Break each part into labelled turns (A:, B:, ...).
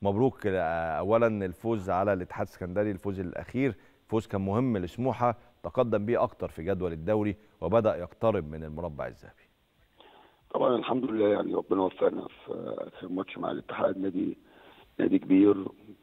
A: مبروك آه، اولا الفوز على الاتحاد السكندري الفوز الاخير فوز كان مهم لسموحه تقدم بيه اكتر في جدول الدوري وبدا يقترب من المربع الذهبي
B: طبعا الحمد لله يعني ربنا وفقنا في اخر ماتش مع الاتحاد نادي نادي كبير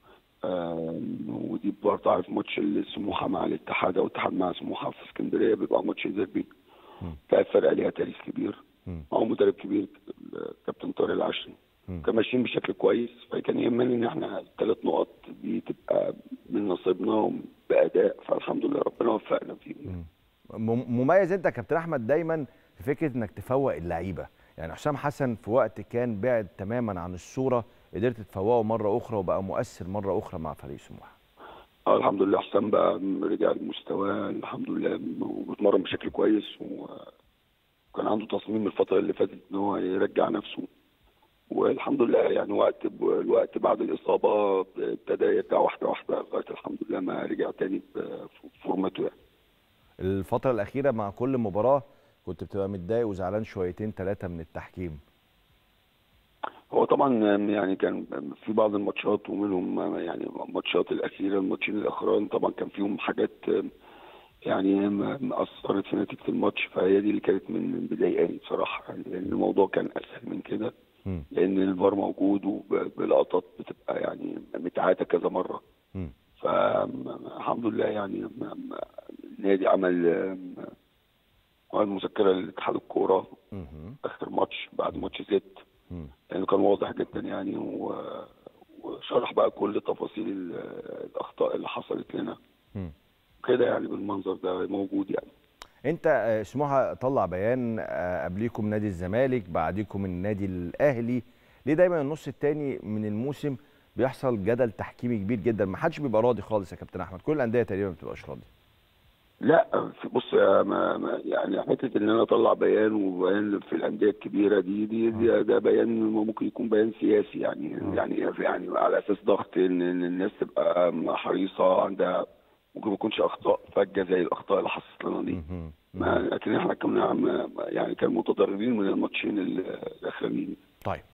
B: آم، ودي برضه عارف ماتش السموحه مع الاتحاد او الاتحاد مع سموحه في اسكندريه بيبقى ماتش ديربي
A: مم.
B: كانت فرقه ليها تاريخ كبير
A: مم.
B: معه مدرب كبير الكابتن طارق العشري
A: مم.
B: كان ماشيين بشكل كويس فكان يهمني ان احنا الثلاث نقط دي تبقى من نصيبنا باداء فالحمد لله ربنا وفقنا فيهم
A: مم- مميز انت يا كابتن احمد دايما في فكره انك تفوق اللعيبه يعني حسام حسن في وقت كان بعد تماما عن الصوره قدرت تفوقه مره اخرى وبقى مؤثر مره اخرى مع فريق سموحه
B: اه الحمد لله حسام بقى رجع لمستواه الحمد لله وبيتمرن بشكل كويس وكان عنده تصميم الفترة اللي فاتت ان هو يرجع نفسه والحمد لله يعني وقت الوقت بعد الإصابة ابتدى يرجع واحدة واحدة لغاية الحمد لله ما رجع تاني بفورمته يعني.
A: الفتره الاخيره مع كل مباراه كنت بتبقى متضايق وزعلان شويتين ثلاثه من التحكيم
B: هو طبعا يعني كان في بعض الماتشات ومنهم يعني الماتشات الأخيرة الماتشين الأخران طبعا كان فيهم حاجات يعني أثرت في نتيجة الماتش فهي دي اللي كانت من مضايقاني بصراحة يعني لأن الموضوع كان أسهل من كده
A: مم.
B: لأن الفار موجود وبلقطات بتبقى يعني متعادة كذا مرة
A: مم.
B: فالحمد لله يعني م- م- النادي عمل آم، عمل مذكرة لاتحاد الكورة
A: مهم.
B: آخر ماتش بعد ماتش زد
A: مم.
B: لأنه كان واضح جدا يعني و- وشرح بقى كل تفاصيل ال- الأخطاء اللي حصلت لنا
A: مم.
B: كده يعني بالمنظر ده موجود يعني
A: انت آه، سموحه طلع بيان آه، قبليكم نادي الزمالك بعديكم النادي الاهلي ليه دايما النص الثاني من الموسم بيحصل جدل تحكيمي كبير جدا ما حدش بيبقى راضي خالص يا كابتن احمد كل الانديه تقريبا ما بتبقاش راضي
B: لا في- بص يا ما ما- يعني حته ان انا اطلع بيان وبيان في الانديه الكبيره دي دي, دي ده بيان ممكن يكون بيان سياسي يعني يعني يعني على اساس ضغط ان إن الناس تبقى حريصه عندها ممكن ما يكونش اخطاء فجه زي الاخطاء اللي حصلت لنا دي
A: مهم.
B: ما لكن احنا كنا ما- يعني كان متضررين من الماتشين ال- الاخرانيين
A: طيب